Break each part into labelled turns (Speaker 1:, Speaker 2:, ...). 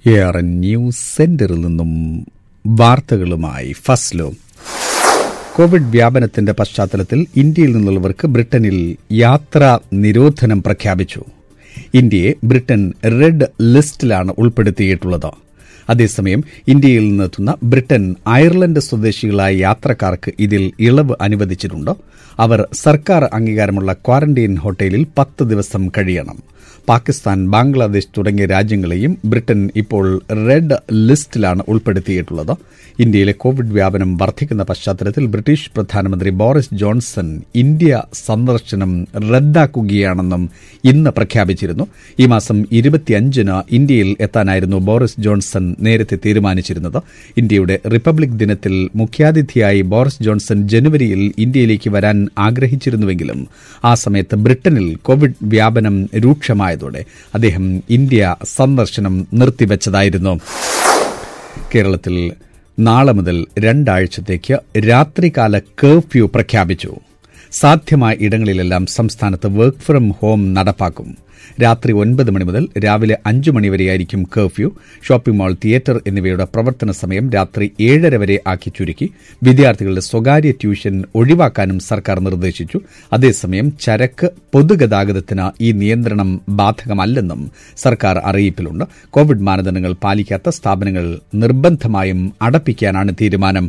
Speaker 1: A R N news സെന്ററിൽ നിന്നും വാർത്തകളുമായി ഫസ്ലോ കോവിഡ് വ്യാപനത്തിന്റെ പശ്ചാത്തലത്തിൽ ഇന്ത്യയിൽ നിന്നുള്ളവർക്ക് ബ്രിട്ടനിൽ യാത്രാ നിരോധനം പ്രഖ്യാപിച്ചു ഇന്ത്യയെ ബ്രിട്ടൻ റെഡ് ലിസ്റ്റിലാണ് ഉൾപ്പെടുത്തിയിട്ടുള്ളത് അതേസമയം ഇന്ത്യയിൽ നിന്നെത്തുന്ന ബ്രിട്ടൻ അയർലൻഡ് സ്വദേശികളായ യാത്രക്കാർക്ക് ഇതിൽ ഇളവ് അനുവദിച്ചിട്ടുണ്ട് അവർ സർക്കാർ അംഗീകാരമുള്ള ക്വാറന്റൈൻ ഹോട്ടലിൽ പത്ത് ദിവസം കഴിയണം പാകിസ്ഥാൻ ബംഗ്ലാദേശ് തുടങ്ങിയ രാജ്യങ്ങളെയും ബ്രിട്ടൻ ഇപ്പോൾ റെഡ് ലിസ്റ്റിലാണ് ഉൾപ്പെടുത്തിയിട്ടുള്ളത് ഇന്ത്യയിലെ കോവിഡ് വ്യാപനം വർദ്ധിക്കുന്ന പശ്ചാത്തലത്തിൽ ബ്രിട്ടീഷ് പ്രധാനമന്ത്രി ബോറിസ് ജോൺസൺ ഇന്ത്യ സന്ദർശനം റദ്ദാക്കുകയാണെന്നും ഇന്ന് പ്രഖ്യാപിച്ചിരുന്നു ഈ മാസം ഇരുപത്തിയഞ്ചിന് ഇന്ത്യയിൽ എത്താനായിരുന്നു ബോറിസ് ജോൺസൺ നേരത്തെ തീരുമാനിച്ചിരുന്നത് ഇന്ത്യയുടെ റിപ്പബ്ലിക് ദിനത്തിൽ മുഖ്യാതിഥിയായി ബോറിസ് ജോൺസൺ ജനുവരിയിൽ ഇന്ത്യയിലേക്ക് വരാൻ ആഗ്രഹിച്ചിരുന്നുവെങ്കിലും ആ സമയത്ത് ബ്രിട്ടനിൽ കോവിഡ് വ്യാപനം രൂക്ഷമായതോടെ അദ്ദേഹം ഇന്ത്യ സന്ദർശനം നിർത്തിവച്ചതായിരുന്നു കേരളത്തിൽ നാളെ മുതൽ രണ്ടാഴ്ചത്തേക്ക് രാത്രികാല കർഫ്യൂ പ്രഖ്യാപിച്ചു സാധ്യമായ ഇടങ്ങളിലെല്ലാം സംസ്ഥാനത്ത് വർക്ക് ഫ്രം ഹോം നടപ്പാക്കും രാത്രി ഒൻപത് മണി മുതൽ രാവിലെ അഞ്ചു മണിവരെയായിരിക്കും കർഫ്യൂ ഷോപ്പിംഗ് മാൾ തിയേറ്റർ എന്നിവയുടെ പ്രവർത്തന സമയം രാത്രി ഏഴര വരെ ആക്കി ചുരുക്കി വിദ്യാർത്ഥികളുടെ സ്വകാര്യ ട്യൂഷൻ ഒഴിവാക്കാനും സർക്കാർ നിർദ്ദേശിച്ചു അതേസമയം ചരക്ക് പൊതുഗതാഗതത്തിന് ഈ നിയന്ത്രണം ബാധകമല്ലെന്നും സർക്കാർ അറിയിപ്പിലുണ്ട് കോവിഡ് മാനദണ്ഡങ്ങൾ പാലിക്കാത്ത സ്ഥാപനങ്ങൾ നിർബന്ധമായും അടപ്പിക്കാനാണ് തീരുമാനം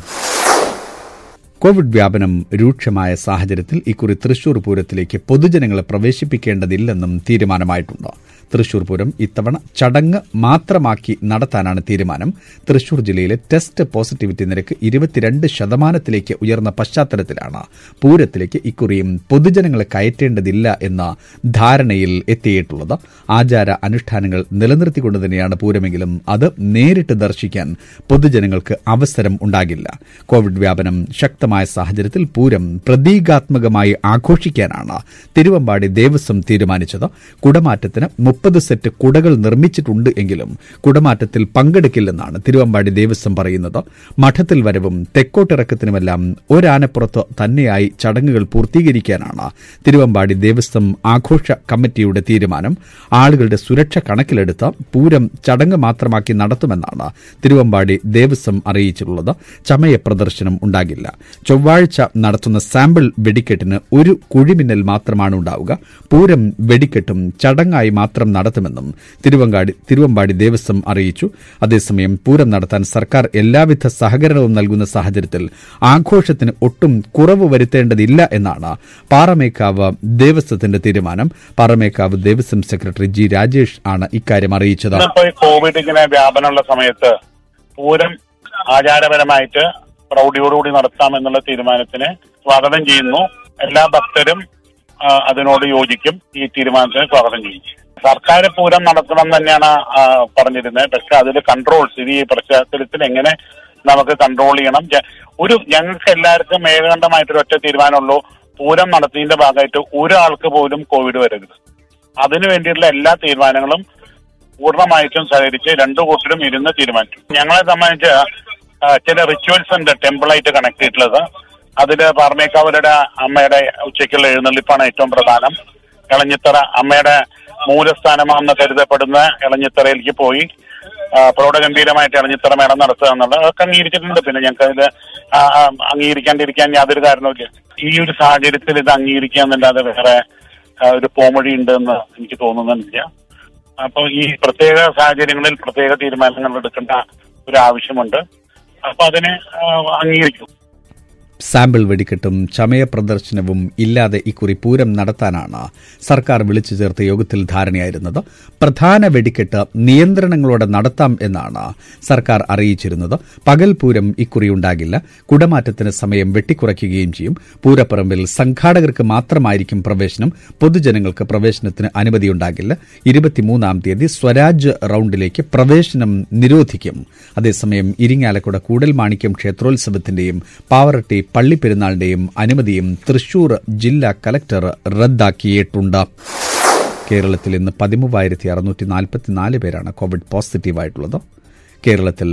Speaker 1: കോവിഡ് വ്യാപനം രൂക്ഷമായ സാഹചര്യത്തിൽ ഇക്കുറി തൃശൂർ പൂരത്തിലേക്ക് പൊതുജനങ്ങളെ പ്രവേശിപ്പിക്കേണ്ടതില്ലെന്നും തീരുമാനമായിട്ടുണ്ട് തൃശൂർ പൂരം ഇത്തവണ ചടങ്ങ് മാത്രമാക്കി നടത്താനാണ് തീരുമാനം തൃശൂർ ജില്ലയിലെ ടെസ്റ്റ് പോസിറ്റിവിറ്റി നിരക്ക് ഇരുപത്തിരണ്ട് ശതമാനത്തിലേക്ക് ഉയർന്ന പശ്ചാത്തലത്തിലാണ് പൂരത്തിലേക്ക് ഇക്കുറിയും പൊതുജനങ്ങളെ കയറ്റേണ്ടതില്ല എന്ന ധാരണയിൽ എത്തിയിട്ടുള്ളത് ആചാര അനുഷ്ഠാനങ്ങൾ നിലനിർത്തിക്കൊണ്ട് തന്നെയാണ് പൂരമെങ്കിലും അത് നേരിട്ട് ദർശിക്കാൻ പൊതുജനങ്ങൾക്ക് അവസരം ഉണ്ടാകില്ല കോവിഡ് വ്യാപനം ശക്തമായ സാഹചര്യത്തിൽ പൂരം പ്രതീകാത്മകമായി ആഘോഷിക്കാനാണ് തിരുവമ്പാടി ദേവസ്വം തീരുമാനിച്ചത് കുടമാറ്റത്തിന് മുപ്പത് സെറ്റ് കുടകൾ നിർമ്മിച്ചിട്ടുണ്ട് എങ്കിലും കുടമാറ്റത്തിൽ പങ്കെടുക്കില്ലെന്നാണ് തിരുവമ്പാടി ദേവസ്വം പറയുന്നത് മഠത്തിൽ വരവും തെക്കോട്ടിറക്കത്തിനുമെല്ലാം ഒരാനപ്പുറത്ത് തന്നെയായി ചടങ്ങുകൾ പൂർത്തീകരിക്കാനാണ് തിരുവമ്പാടി ദേവസ്വം ആഘോഷ കമ്മിറ്റിയുടെ തീരുമാനം ആളുകളുടെ സുരക്ഷ കണക്കിലെടുത്ത് പൂരം ചടങ്ങ് മാത്രമാക്കി നടത്തുമെന്നാണ് തിരുവമ്പാടി ദേവസ്വം അറിയിച്ചിട്ടുള്ളത് ചമയ പ്രദർശനം ഉണ്ടാകില്ല ചൊവ്വാഴ്ച നടത്തുന്ന സാമ്പിൾ വെടിക്കെട്ടിന് ഒരു കുഴിമിന്നൽ മാത്രമാണ് ഉണ്ടാവുക പൂരം വെടിക്കെട്ടും ചടങ്ങായി മാത്രം നടത്തുമെന്നും തിരുവങ്കാടി തിരുവമ്പാടി ദേവസ്വം അറിയിച്ചു അതേസമയം പൂരം നടത്താൻ സർക്കാർ എല്ലാവിധ സഹകരണവും നൽകുന്ന സാഹചര്യത്തിൽ ആഘോഷത്തിന് ഒട്ടും കുറവ് വരുത്തേണ്ടതില്ല എന്നാണ് പാറമേക്കാവ് ദേവസ്വത്തിന്റെ തീരുമാനം പാറമേക്കാവ് ദേവസ്വം സെക്രട്ടറി ജി രാജേഷ് ആണ് ഇക്കാര്യം അറിയിച്ചത്
Speaker 2: ഇന്നിപ്പോ ഈ കോവിഡ് ഇങ്ങനെ വ്യാപനമുള്ള സമയത്ത് പൂരം ആചാരപരമായിട്ട് പ്രൗഢിയോടുകൂടി നടത്താം എന്നുള്ള തീരുമാനത്തിന് സ്വാഗതം ചെയ്യുന്നു എല്ലാ ഭക്തരും ആ, അതിനോട് യോജിക്കും ഈ തീരുമാനത്തിന് സ്വാഗതം ചെയ്യും സർക്കാർ പൂരം നടത്തണം എന്ന് തന്നെയാണ് ആ, പറഞ്ഞിരുന്നത് പക്ഷെ അതിൽ കൺട്രോൾസ് ഈ പശ്ചാത്തലത്തിൽ എങ്ങനെ നമുക്ക് കൺട്രോൾ ചെയ്യണം ജ- ഒരു ഞങ്ങൾക്ക് എല്ലാവർക്കും ഏകകണ്ഠമായിട്ടൊരു ഒറ്റ തീരുമാനമുള്ളൂ പൂരം നടത്തിയതിന്റെ ഭാഗമായിട്ട് ഒരാൾക്ക് പോലും കോവിഡ് വരരുത് അതിനു വേണ്ടിയിട്ടുള്ള എല്ലാ തീരുമാനങ്ങളും പൂർണ്ണമായിട്ടും സഹകരിച്ച് രണ്ടു കൂട്ടരും ഇരുന്ന് തീരുമാനിച്ചു ഞങ്ങളെ സംബന്ധിച്ച് ആ, ചില റിച്വൽസ് ഉണ്ട് ടെമ്പിളായിട്ട് കണക്ട് ചെയ്തിട്ടുള്ളത് അതില് പാർമേക്കാവരുടെ അമ്മയുടെ ഉച്ചയ്ക്കുള്ള എഴുന്നള്ളിപ്പാണ് ഏറ്റവും പ്രധാനം ഇളഞ്ഞിത്തറ അമ്മയുടെ മൂലസ്ഥാനമാണെന്ന് കരുതപ്പെടുന്ന ഇളഞ്ഞിത്തറയിലേക്ക് പോയി ആ, പ്രൗഢഗംഭീരമായിട്ട് ഇളഞ്ഞിത്തറ മേളം നടത്തുക എന്നുള്ളത് അതൊക്കെ അംഗീകരിച്ചിട്ടുണ്ട് പിന്നെ ഞങ്ങൾക്ക് അതിൽ അംഗീകരിക്കാണ്ടിരിക്കാൻ യാതൊരു കാരണവുമില്ല ഈ ഒരു സാഹചര്യത്തിൽ ഇത് അംഗീകരിക്കുക എന്നല്ലാതെ വേറെ ആ, ഒരു പോമഴി ഉണ്ട് എന്ന് എനിക്ക് തോന്നുന്നില്ല അപ്പോൾ ഈ പ്രത്യേക സാഹചര്യങ്ങളിൽ പ്രത്യേക തീരുമാനങ്ങൾ എടുക്കേണ്ട ഒരു ആവശ്യമുണ്ട് അപ്പൊ അതിനെ ആ, അംഗീകരിക്കും
Speaker 1: സാമ്പിൾ വെടിക്കെട്ടും ചമയ പ്രദർശനവും ഇല്ലാതെ ഇക്കുറി പൂരം നടത്താനാണ് സർക്കാർ വിളിച്ചു ചേർത്ത യോഗത്തിൽ ധാരണയായിരുന്നത് പ്രധാന വെടിക്കെട്ട് നിയന്ത്രണങ്ങളോടെ നടത്താം എന്നാണ് സർക്കാർ അറിയിച്ചിരുന്നത് പകൽ പൂരം ഇക്കുറി ഉണ്ടാകില്ല കുടമാറ്റത്തിന് സമയം വെട്ടിക്കുറയ്ക്കുകയും ചെയ്യും പൂരപ്പറമ്പിൽ സംഘാടകർക്ക് മാത്രമായിരിക്കും പ്രവേശനം പൊതുജനങ്ങൾക്ക് പ്രവേശനത്തിന് അനുമതിയുണ്ടാകില്ല ഇരുപത്തിമൂന്നാം തീയതി സ്വരാജ് റൌണ്ടിലേക്ക് പ്രവേശനം നിരോധിക്കും അതേസമയം ഇരിങ്ങാലക്കുട കൂടൽമാണിക്യം ക്ഷേത്രോത്സവത്തിന്റെയും പാവറട്ടി പള്ളിപ്പെരുന്നാളിന്റെയും അനുമതിയും തൃശൂർ ജില്ലാ കലക്ടർ റദ്ദാക്കിയിട്ടുണ്ട് കേരളത്തിൽ ഇന്ന് പതിമൂവായിരത്തി അറുന്നൂറ്റി നാൽപ്പത്തിനാല് പേരാണ് കോവിഡ് പോസിറ്റീവായിട്ടുള്ളത് കേരളത്തിൽ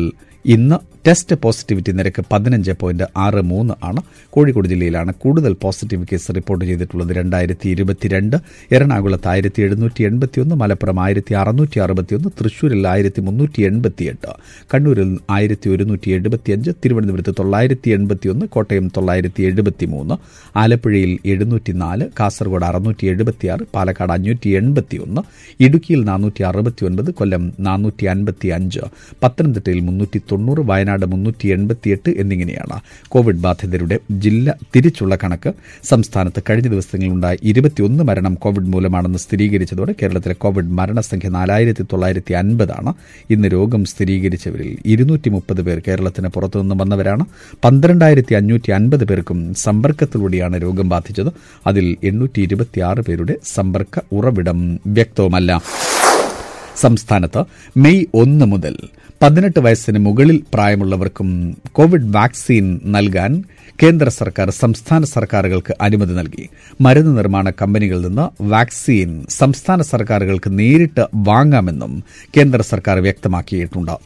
Speaker 1: ഇന്ന് ടെസ്റ്റ് പോസിറ്റിവിറ്റി നിരക്ക് പതിനഞ്ച് പോയിന്റ് ആറ് മൂന്ന് ആണ് കോഴിക്കോട് ജില്ലയിലാണ് കൂടുതൽ പോസിറ്റീവ് കേസ് റിപ്പോർട്ട് ചെയ്തിട്ടുള്ളത് രണ്ടായിരത്തി ഇരുപത്തിരണ്ട് എറണാകുളത്ത് ആയിരത്തി എഴുന്നൂറ്റി എൺപത്തിയൊന്ന് മലപ്പുറം ആയിരത്തി അറുന്നൂറ്റി അറുപത്തിയൊന്ന് തൃശൂരിൽ ആയിരത്തി മുന്നൂറ്റി എൺപത്തിയെട്ട് കണ്ണൂരിൽ ആയിരത്തി ഒരുന്നൂറ്റി എഴുപത്തിയഞ്ച് തിരുവനന്തപുരത്ത് തൊള്ളായിരത്തി എൺപത്തിയൊന്ന് കോട്ടയം തൊള്ളായിരത്തി എഴുപത്തിമൂന്ന് ആലപ്പുഴയിൽ എഴുന്നൂറ്റിനാല് കാസർഗോഡ് അറുന്നൂറ്റി എഴുപത്തിയാറ് പാലക്കാട് അഞ്ഞൂറ്റി എൺപത്തിയൊന്ന് ഇടുക്കിയിൽ നാനൂറ്റി അറുപത്തിയൊൻപത് കൊല്ലം നാനൂറ്റി അൻപത്തി അഞ്ച് പത്തനംതിട്ടയിൽ മുന്നൂറ്റി തൊണ്ണൂറ് വയനാട് മുന്നൂറ്റി എൺപത്തിയെട്ട് എന്നിങ്ങനെയാണ് കോവിഡ് ബാധിതരുടെ ജില്ല തിരിച്ചുള്ള കണക്ക് സംസ്ഥാനത്ത് കഴിഞ്ഞ ദിവസങ്ങളിലുണ്ടായ ഇരുപത്തിയൊന്ന് മരണം കോവിഡ് മൂലമാണെന്ന് സ്ഥിരീകരിച്ചതോടെ കേരളത്തിലെ കോവിഡ് മരണസംഖ്യ നാലായിരത്തി തൊള്ളായിരത്തി അൻപതാണ് ഇന്ന് രോഗം സ്ഥിരീകരിച്ചവരിൽ ഇരുന്നൂറ്റി മുപ്പത് പേർ കേരളത്തിന് പുറത്തുനിന്ന് വന്നവരാണ് പന്ത്രണ്ടായിരത്തി അഞ്ഞൂറ്റി അൻപത് പേർക്കും സമ്പർക്കത്തിലൂടെയാണ് രോഗം ബാധിച്ചത് അതിൽ എണ്ണൂറ്റി ഇരുപത്തിയാറ് പേരുടെ സമ്പർക്ക ഉറവിടം വ്യക്തവുമല്ല സംസ്ഥാനത്ത് മെയ് ഒന്ന് മുതൽ പതിനെട്ട് വയസ്സിന് മുകളിൽ പ്രായമുള്ളവർക്കും കോവിഡ് വാക്സിൻ നൽകാൻ കേന്ദ്ര സർക്കാർ സംസ്ഥാന സർക്കാരുകൾക്ക് അനുമതി നൽകി മരുന്ന് നിർമ്മാണ കമ്പനികളിൽ നിന്ന് വാക്സിൻ സംസ്ഥാന സർക്കാരുകൾക്ക് നേരിട്ട് വാങ്ങാമെന്നും കേന്ദ്ര സർക്കാർ വ്യക്തമാക്കിയിട്ടുണ്ട്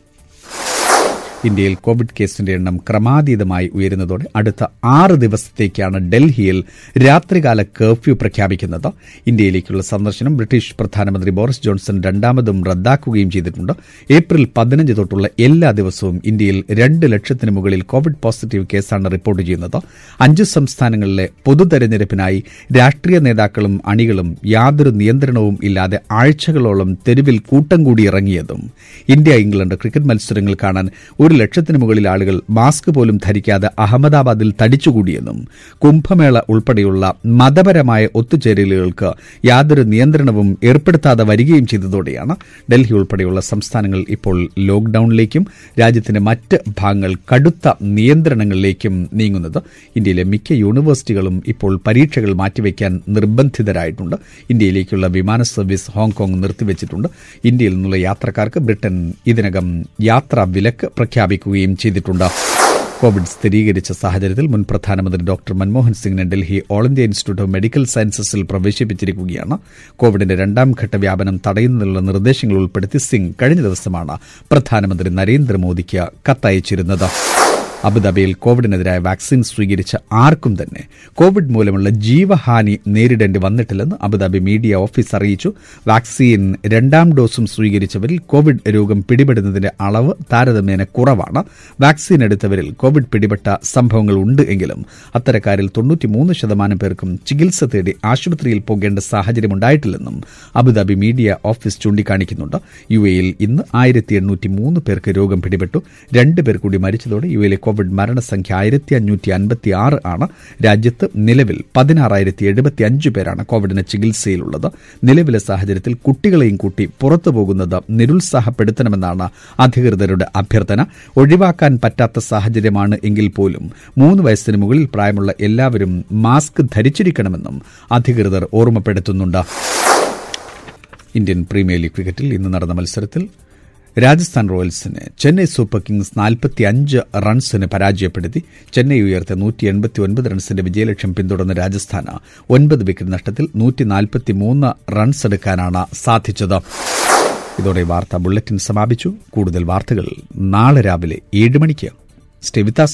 Speaker 1: ഇന്ത്യയിൽ കോവിഡ് കേസിന്റെ എണ്ണം ക്രമാതീതമായി ഉയരുന്നതോടെ അടുത്ത ആറ് ദിവസത്തേക്കാണ് ഡൽഹിയിൽ രാത്രികാല കർഫ്യൂ പ്രഖ്യാപിക്കുന്നത് ഇന്ത്യയിലേക്കുള്ള സന്ദർശനം ബ്രിട്ടീഷ് പ്രധാനമന്ത്രി ബോറിസ് ജോൺസൺ രണ്ടാമതും റദ്ദാക്കുകയും ചെയ്തിട്ടുണ്ട് ഏപ്രിൽ പതിനഞ്ച് തൊട്ടുള്ള എല്ലാ ദിവസവും ഇന്ത്യയിൽ രണ്ട് ലക്ഷത്തിന് മുകളിൽ കോവിഡ് പോസിറ്റീവ് കേസാണ് റിപ്പോർട്ട് ചെയ്യുന്നത് അഞ്ച് സംസ്ഥാനങ്ങളിലെ പൊതു തെരഞ്ഞെടുപ്പിനായി രാഷ്ട്രീയ നേതാക്കളും അണികളും യാതൊരു നിയന്ത്രണവും ഇല്ലാതെ ആഴ്ചകളോളം തെരുവിൽ കൂട്ടം കൂടി ഇറങ്ങിയതും ഇന്ത്യ ഇംഗ്ലണ്ട് ക്രിക്കറ്റ് മത്സരങ്ങൾ കാണാൻ ഒരു ലക്ഷത്തിന് മുകളിൽ ആളുകൾ മാസ്ക് പോലും ധരിക്കാതെ അഹമ്മദാബാദിൽ തടിച്ചുകൂടിയെന്നും കുംഭമേള ഉൾപ്പെടെയുള്ള മതപരമായ ഒത്തുചേരലുകൾക്ക് യാതൊരു നിയന്ത്രണവും ഏർപ്പെടുത്താതെ വരികയും ചെയ്തതോടെയാണ് ഡൽഹി ഉൾപ്പെടെയുള്ള സംസ്ഥാനങ്ങൾ ഇപ്പോൾ ലോക്ഡൌണിലേക്കും രാജ്യത്തിന്റെ മറ്റ് ഭാഗങ്ങൾ കടുത്ത നിയന്ത്രണങ്ങളിലേക്കും നീങ്ങുന്നത് ഇന്ത്യയിലെ മിക്ക യൂണിവേഴ്സിറ്റികളും ഇപ്പോൾ പരീക്ഷകൾ മാറ്റിവെക്കാൻ നിർബന്ധിതരായിട്ടുണ്ട് ഇന്ത്യയിലേക്കുള്ള വിമാന സർവീസ് ഹോങ്കോങ് നിർത്തിവച്ചിട്ടുണ്ട് ഇന്ത്യയിൽ നിന്നുള്ള യാത്രക്കാർക്ക് ബ്രിട്ടൻ ഇതിനകം യാത്രാ വിലക്ക് പ്രഖ്യാപിക്കുകയും ചെയ്തിട്ടുണ്ട് കോവിഡ് സ്ഥിരീകരിച്ച സാഹചര്യത്തിൽ മുൻ പ്രധാനമന്ത്രി ഡോക്ടർ മൻമോഹൻ സിംഗിനെ Delhi All India Institute of Medical സയൻസസിൽ പ്രവേശിപ്പിച്ചിരിക്കുകയാണ് കോവിഡിന്റെ രണ്ടാം ഘട്ട വ്യാപനം തടയുന്നതിനുള്ള നിർദ്ദേശങ്ങൾ ഉൾപ്പെടുത്തി സിംഗ് കഴിഞ്ഞ ദിവസമാണ് പ്രധാനമന്ത്രി നരേന്ദ്രമോദിക്ക് കത്തയച്ചിരുന്നത് അബുദാബിയിൽ കോവിഡിനെതിരായ വാക്സിൻ സ്വീകരിച്ച ആർക്കും തന്നെ കോവിഡ് മൂലമുള്ള ജീവഹാനി നേരിടേണ്ടി വന്നിട്ടില്ലെന്ന് അബുദാബി മീഡിയ ഓഫീസ് അറിയിച്ചു വാക്സിൻ രണ്ടാം ഡോസും സ്വീകരിച്ചവരിൽ കോവിഡ് രോഗം പിടിപെടുന്നതിന്റെ അളവ് താരതമ്യേന കുറവാണ് വാക്സിൻ എടുത്തവരിൽ കോവിഡ് പിടിപെട്ട സംഭവങ്ങൾ ഉണ്ട് എങ്കിലും അത്തരക്കാരിൽ തൊണ്ണൂറ്റിമൂന്ന് ശതമാനം പേർക്കും ചികിത്സ തേടി ആശുപത്രിയിൽ പോകേണ്ട സാഹചര്യമുണ്ടായിട്ടില്ലെന്നും അബുദാബി മീഡിയ ഓഫീസ് ചൂണ്ടിക്കാണിക്കുന്നുണ്ട് യു എയിൽ ഇന്ന് ആയിരത്തി എണ്ണൂറ്റി മൂന്ന് പേർക്ക് രോഗം പിടിപെട്ടു രണ്ട് പേർ കൂടി മരിച്ചതോടെ യു എയിലെ കോവിഡ് മരണസംഖ്യ ആയിരത്തി അഞ്ഞൂറ്റി അൻപത്തി ആറ് ആണ് രാജ്യത്ത് നിലവിൽ പതിനാറായിരത്തി എഴുപത്തി അഞ്ച് പേരാണ് കോവിഡിന് ചികിത്സയിലുള്ളത് നിലവിലെ സാഹചര്യത്തിൽ കുട്ടികളെയും കൂട്ടി പുറത്തു പോകുന്നത് നിരുത്സാഹപ്പെടുത്തണമെന്നാണ് അധികൃതരുടെ അഭ്യർത്ഥന ഒഴിവാക്കാൻ പറ്റാത്ത സാഹചര്യമാണ് എങ്കിൽ പോലും മൂന്ന് വയസ്സിന് മുകളിൽ പ്രായമുള്ള എല്ലാവരും മാസ്ക് ധരിച്ചിരിക്കണമെന്നും അധികൃതർ ഓർമ്മപ്പെടുത്തുന്നുണ്ട് ഇന്ത്യൻ പ്രീമിയർ ലീഗ് ക്രിക്കറ്റിൽ ഇന്ന് നടന്ന മത്സരത്തിൽ രാജസ്ഥാൻ റോയൽസിനെ ചെന്നൈ സൂപ്പർ കിങ്സ് നാൽപ്പത്തിയഞ്ച് റൺസിന് പരാജയപ്പെടുത്തി ചെന്നൈ ഉയർത്തിയ നൂറ്റി എൺപത്തി ഒൻപത് റൺസിന്റെ വിജയലക്ഷ്യം പിന്തുടർന്ന രാജസ്ഥാന് ഒൻപത് വിക്കറ്റ് നഷ്ടത്തിൽ നൂറ്റി നാൽപ്പത്തിമൂന്ന് റൺസ് എടുക്കാനാണ് സാധിച്ചത് ഇതോടെ വാർത്താ ബുള്ളറ്റിൻ സമാപിച്ചു കൂടുതൽ വാർത്തകൾ നാളെ രാവിലെ ഏഴ് മണിക്ക് സ്റ്റേ വിത്ത് us.